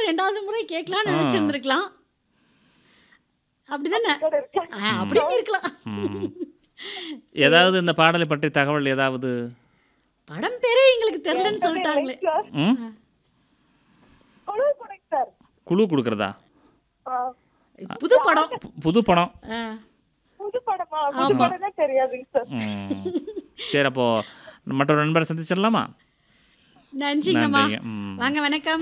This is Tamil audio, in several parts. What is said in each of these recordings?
ரெண்டாவது முறை கேட்கலாம்னு நினைச்சிருந்திருக்கலாம் அப்படிதானே ஆ, அப்படியும் இருக்கலாம் ம். ஏதாவது இந்த பாடலை பற்றி தகவல் ஏதாவது படம் பேரே எங்களுக்கு தெரியலன்னு சொல்லிட்டாங்களே சார் ம் குழு கொடுங்க சார் குழு கொடுக்குறதா ஆ, புது படம் பு- புது படம் ஆ, புது படமா புது படம் தான் தெரியாதுங்க சார் ம். சரி அப்போ மற்றொரு நண்பரை சந்திச்சிடலாமா நன்றிங்கம்மா நன்றிங்க ம். வாங்க வணக்கம்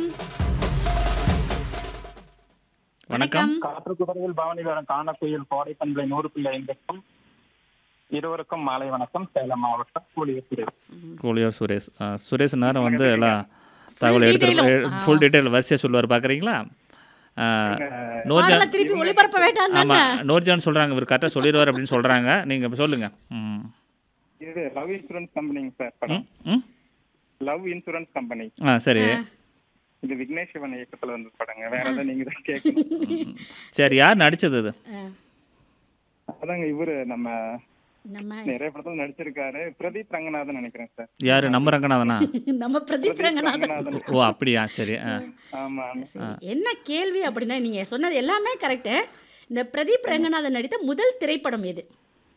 வணக்கம் காற்றுக்குடலில் பவனி வரும் காணக்குயில் கோடை பண்பலை நூறு பிள்ளை ஐந்துக்கும் இருவருக்கும் மாலை வணக்கம் சேலம் மாவட்டம் கூலியர் கோழியார் சுரேஷ் ஆ, சுரேஷ் நேரம் வந்து எல்லாம் தகவல் எடுத்து detail-உம். ஃபுல் டீட்டெயில் வரிசையாக சொல்லுவார் பார்க்குறீங்களா நூர்ஜான் பாடலை திருப்பி ஒளிபரப்ப வேண்டாம் தானே ஆமாம் நூர்ஜான் சொல்கிறாங்க இவர் கரெக்டாக சொல்லிடுவார் அப்படின்னு சொல்கிறாங்க நீங்கள் சொல்லுங்கள் ம் இது லவ் இன்சூரன்ஸ் கம்பெனிங்க சார் படம் ம் லவ் இன்சூரன்ஸ் கம்பெனி ஆ சரி இது விக்னேஷ் சிவன் இயக்கத்துல வந்து படங்க வேற ஏதாவது நீங்க தான் கேட்கணும் சரி யார் நடிச்சது இது ஆ, அதாங்க இவரு நம்ம நம்ம நிறைய படத்துல நடிச்சிருக்காரு பிரதீப் ரங்கநாதன் நினைக்கிறேன் சார் யார் நம்ம ரங்கநாதனா நம்ம பிரதீப் ரங்கநாதன் ரங்கநாதன் ஓ அப்படியா சரி ஆ ஆமா சரி, என்ன கேள்வி அப்படின்னா நீங்க சொன்னது எல்லாமே கரெக்டு இந்த பிரதீப் ரங்கநாதன் நடித்த முதல் திரைப்படம் எது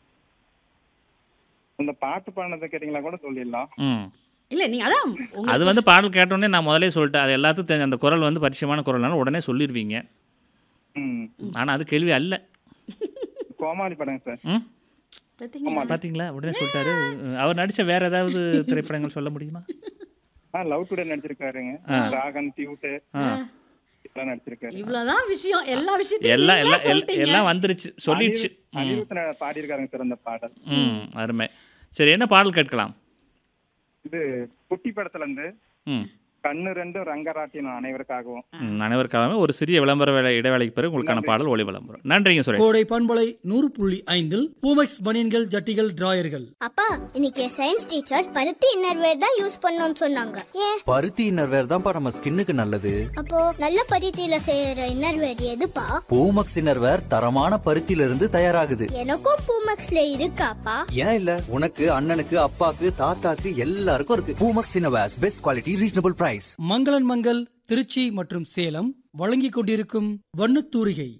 இந்த பாட்டு பாடினதை கேட்டீங்களா கூட சொல்லிடலாம் ம் இல்ல நீங்க அதான் உங்க அது வந்து பாடல் கேட்டோடனே நான் முதலே சொல்லிட்டேன் அது எல்லாத்துக்கும் தெரிஞ்ச அந்த குரல் வந்து பரிச்சயமான குரல்னால உடனே சொல்லிடுவீங்க ம் ஆனால் அது கேள்வி அல்ல கோமாளி படங்க சார் ம் பார்த்தீங்களா? பார்த்தீங்களா உடனே சொல்லிட்டாரு அவர் நடித்த வேற ஏதாவது திரைப்படங்கள் சொல்ல முடியுமா ஆ லவ் டுடே நடிச்சிருக்காருங்க ராகன் டியூட்டு இதெல்லாம் நடிச்சிருக்காரு இவ்வளவுதான் விஷயம் எல்லா விஷயத்தையும் எல்லாம் நீங்களே எல்லாம் எல்லாம் சொல்லிட்டீங்க. எல்லாம் வந்துருச்சு சொல்லிடுச்சு அனிருத்தன பாடியிருக்காருங்க சார் அந்த பாடல் ம் அருமை சரி என்ன பாடல் கேட்கலாம் இது குட்டி படத்துல இருந்து ம் கண்ணு ரெண்டும் ரங்கராட்டினம் அனைவருக்காகவும் ம், அனைவருக்காகவே ஒரு சிறிய விளம்பர வேலை இடைவேளைக்கு பிறகு உங்களுக்கான பாடல் ஒளி விளம்பரம் நன்றிங்க சுரேஷ் கோடை பண்பலை நூறு புள்ளி ஐந்தில் பூமெக்ஸ் பனியன்கள் ஜட்டிகள் டிராயர்கள் அப்பா இன்னைக்கு சயின்ஸ் டீச்சர் பருத்தி இன்னர்வேர் தான் யூஸ் பண்ணணும்னு சொன்னாங்க ஏன் பருத்தி இன்னர்வேர் தான்ப்பா நம்ம ஸ்கின்னுக்கு நல்லது அப்போ நல்ல பருத்தியில செய்யற இன்னர்வேர் எதுப்பா பூமக்ஸ் இன்னர்வேர் தரமான பருத்தியில இருந்து தயாராகுது எனக்கும் பூமெக்ஸ்ல இருக்காப்பா ஏன் இல்ல உனக்கு அண்ணனுக்கு அப்பாக்கு தாத்தாக்கு எல்லாருக்கும் இருக்கு Poomex innerwears best quality reasonable price Mangalan Mangal Trichy மற்றும் சேலம் வழங்கிக் கொண்டிருக்கும் வண்ணத்தூரிகை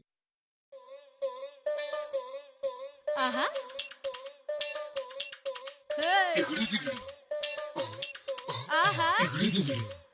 ஆஹா